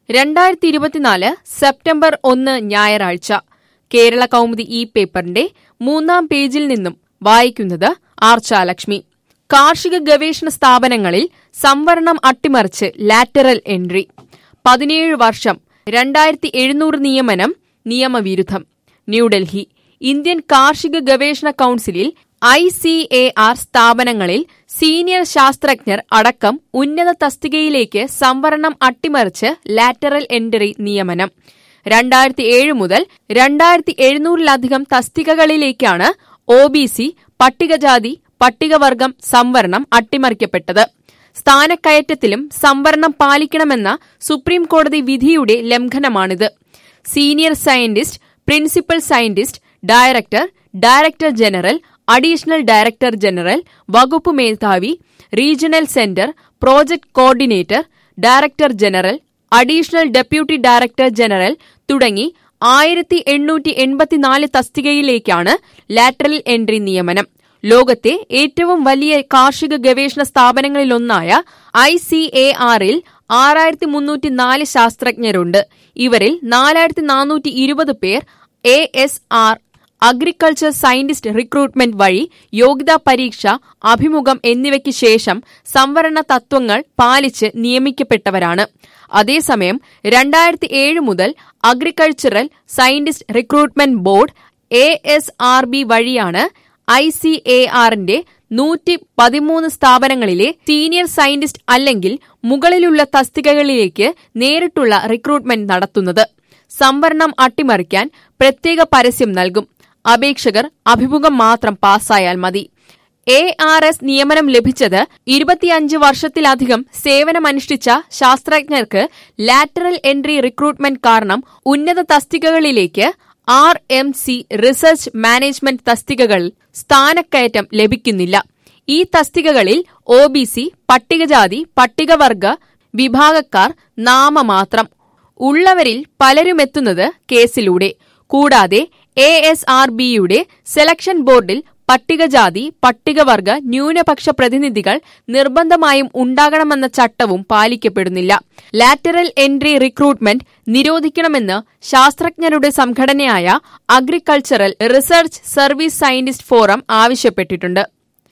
രണ്ടായിരത്തി ഇരുപത്തിനാല് സെപ്റ്റംബർ ഒന്ന് ഞായറാഴ്ച കേരള കൗമുദി ഈ പേപ്പറിന്റെ മൂന്നാം പേജിൽ നിന്നും വായിക്കുന്നത് ആർച്ചാലക്ഷ്മി കാർഷിക ഗവേഷണ സ്ഥാപനങ്ങളിൽ സംവരണം അട്ടിമറിച്ച് ലാറ്ററൽ എൻട്രി പതിനേഴ് വർഷം രണ്ടായിരത്തി എഴുന്നൂറ് നിയമനം നിയമവിരുദ്ധം ന്യൂഡൽഹി ഇന്ത്യൻ കാർഷിക ഗവേഷണ കൌൺസിലിൽ ഐ സി എ ആർ സ്ഥാപനങ്ങളിൽ സീനിയർ ശാസ്ത്രജ്ഞർ അടക്കം ഉന്നത തസ്തികയിലേക്ക് സംവരണം അട്ടിമറിച്ച് ലാറ്ററൽ എൻട്രി നിയമനം രണ്ടായിരത്തി ഏഴ് മുതൽ രണ്ടായിരത്തി എഴുന്നൂറിലധികം തസ്തികകളിലേക്കാണ് ഒ ബി സി പട്ടികജാതി പട്ടികവർഗം സംവരണം അട്ടിമറിക്കപ്പെട്ടത് സ്ഥാനക്കയറ്റത്തിലും സംവരണം പാലിക്കണമെന്ന സുപ്രീം കോടതി വിധിയുടെ ലംഘനമാണിത് senior scientist principal scientist director director general additional director general വകുപ്പ് മേധാവി regional centre project coordinator director general additional deputy director general തുടങ്ങി ആയിരത്തി എണ്ണൂറ്റി എൺപത്തിനാല് തസ്തികയിലേക്കാണ് ലാറ്ററൽ എൻട്രി നിയമനം ലോകത്തെ ഏറ്റവും വലിയ കാർഷിക ഗവേഷണ സ്ഥാപനങ്ങളിലൊന്നായ ഐ സി എ ആറിൽ ആറായിരത്തി മുന്നൂറ്റി നാല് ശാസ്ത്രജ്ഞരുണ്ട് ഇവരിൽ നാലായിരത്തി നാനൂറ്റി ഇരുപത് പേർ A S R agriculture scientist recruitment വഴി യോഗ്യതാ പരീക്ഷ അഭിമുഖം എന്നിവയ്ക്ക് ശേഷം സംവരണ തത്വങ്ങൾ പാലിച്ച് നിയമിക്കപ്പെട്ടവരാണ് അതേസമയം രണ്ടായിരത്തി ഏഴ് മുതൽ agricultural scientist recruitment board A S R B വഴിയാണ് ഐ സി എ ആറിന്റെ നൂറ്റി പതിമൂന്ന് സ്ഥാപനങ്ങളിലെ സീനിയർ സയന്റിസ്റ്റ് അല്ലെങ്കിൽ മുകളിലുള്ള തസ്തികകളിലേക്ക് നേരിട്ടുള്ള റിക്രൂട്ട്മെന്റ് നടത്തുന്നത് സംവരണം അട്ടിമറിക്കാൻ പ്രത്യേക പരസ്യം നൽകും അപേക്ഷകർ അഭിമുഖം മാത്രം പാസ്സായാൽ മതി എ ആർ എസ് നിയമനം ലഭിച്ചത് ഇരുപത്തിയഞ്ച് വർഷത്തിലധികം സേവനമനുഷ്ഠിച്ച ശാസ്ത്രജ്ഞർക്ക് ലാറ്ററൽ എൻട്രി റിക്രൂട്ട്മെന്റ് കാരണം ഉന്നത തസ്തികകളിലേക്ക് R M C research management തസ്തികകളിൽ സ്ഥാനക്കയറ്റം ലഭിക്കുന്നില്ല ഈ തസ്തികകളിൽ ഒ ബി സി പട്ടികജാതി പട്ടികവർഗ വിഭാഗക്കാർ നാമമാത്രം ഉള്ളവരിൽ പലരുമെത്തുന്നത് കേസിലൂടെ കൂടാതെ എ എസ് ആർ ബിയുടെ സെലക്ഷൻ ബോർഡിൽ പട്ടികജാതി പട്ടികവർഗ ന്യൂനപക്ഷ പ്രതിനിധികൾ നിർബന്ധമായും ഉണ്ടാകണമെന്ന ചട്ടവും പാലിക്കപ്പെടുന്നില്ല ലാറ്ററൽ എൻട്രി റിക്രൂട്ട്മെന്റ് നിരോധിക്കണമെന്ന് ശാസ്ത്രജ്ഞരുടെ സംഘടനയായ agricultural research service scientist forum ആവശ്യപ്പെട്ടിട്ടുണ്ട്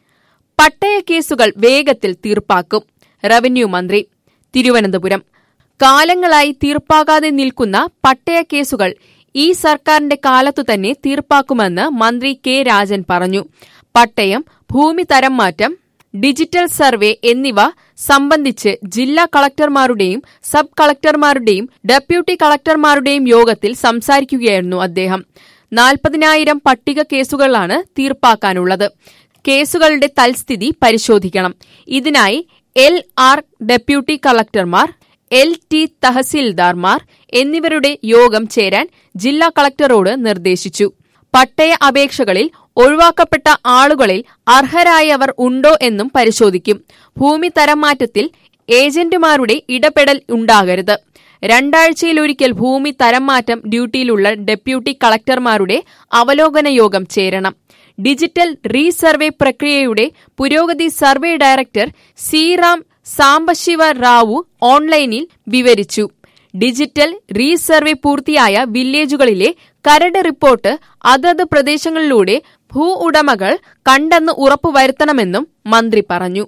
പട്ടയ കേസുകൾ വേഗത്തിൽ തീർപ്പാക്കും റവന്യൂ മന്ത്രി തിരുവനന്തപുരം കാലങ്ങളായി തീർപ്പാകാതെ നിൽക്കുന്ന പട്ടയ കേസുകൾ ഈ സർക്കാരിന്റെ കാലത്തു തന്നെ തീർപ്പാക്കുമെന്ന് മന്ത്രി കെ രാജൻ പറഞ്ഞു പട്ടയം ഭൂമി തരം മാറ്റം ഡിജിറ്റൽ സർവേ എന്നിവ സംബന്ധിച്ച് ജില്ലാ കളക്ടർമാരുടെയും സബ് കളക്ടർമാരുടെയും ഡെപ്യൂട്ടി കളക്ടർമാരുടെയും യോഗത്തിൽ സംസാരിക്കുകയായിരുന്നു അദ്ദേഹം നാൽപ്പതിനായിരം പട്ടിക കേസുകളാണ് തീർപ്പാക്കാനുള്ളത് കേസുകളുടെ തൽസ്ഥിതി പരിശോധിക്കണം ഇതിനായി എൽ ആർ ഡെപ്യൂട്ടി കളക്ടർമാർ എൽ ടി തഹസീൽദാർമാർ എന്നിവരുടെ യോഗം ചേരാൻ ജില്ലാ കളക്ടറോട് നിർദ്ദേശിച്ചു പട്ടയ അപേക്ഷകളിൽ ഒഴിവാക്കപ്പെട്ട ആളുകളിൽ അർഹരായവർ ഉണ്ടോ എന്നും പരിശോധിക്കും ഭൂമി തരം മാറ്റത്തിൽ ഏജന്റുമാരുടെ ഇടപെടൽ ഉണ്ടാകരുത് രണ്ടാഴ്ചയിലൊരിക്കൽ ഭൂമി തരം മാറ്റം ഡ്യൂട്ടിയിലുള്ള ഡെപ്യൂട്ടി കളക്ടർമാരുടെ അവലോകന യോഗം ചേരണം ഡിജിറ്റൽ റീസർവേ പ്രക്രിയയുടെ പുരോഗതി സർവേ ഡയറക്ടർ സിറാം സാംബശിവ റാവു ഓൺലൈനിൽ വിവരിച്ചു ഡിജിറ്റൽ റീസർവേ പൂർത്തിയായ വില്ലേജുകളിലെ കരട് റിപ്പോർട്ട് അതത് പ്രദേശങ്ങളിലൂടെ ഭൂ ഉടമകൾ കണ്ടെന്ന് ഉറപ്പുവരുത്തണമെന്നും മന്ത്രി പറഞ്ഞു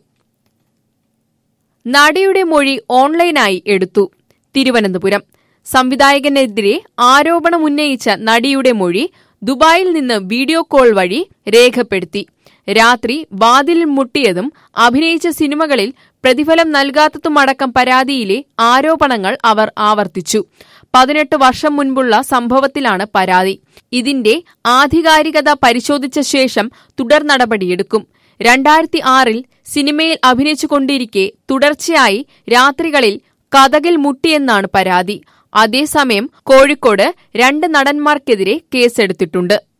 നടിയുടെ മൊഴി ഓൺലൈനായി എടുത്തു തിരുവനന്തപുരം സംവിധായകനെതിരെ ആരോപണമുന്നയിച്ച നടിയുടെ മൊഴി ദുബായിൽ നിന്ന് വീഡിയോ കോൾ വഴി രേഖപ്പെടുത്തി രാത്രി വാതിലിൽ മുട്ടിയതും അഭിനയിച്ച സിനിമകളിൽ പ്രതിഫലം നൽകാത്തതുമടക്കം പരാതിയിലെ ആരോപണങ്ങൾ അവർ ആവർത്തിച്ചു പതിനെട്ട് വർഷം മുൻപുള്ള സംഭവത്തിലാണ് പരാതി ഇതിന്റെ ആധികാരികത പരിശോധിച്ച ശേഷം തുടർ നടപടിയെടുക്കും രണ്ടായിരത്തി ആറിൽ സിനിമയിൽ അഭിനയിച്ചുകൊണ്ടിരിക്കെ തുടർച്ചയായി രാത്രികളിൽ കഥകിൽ മുട്ടിയെന്നാണ് പരാതി അതേസമയം കോഴിക്കോട് രണ്ട് നടന്മാർക്കെതിരെ കേസെടുത്തിട്ടുണ്ട്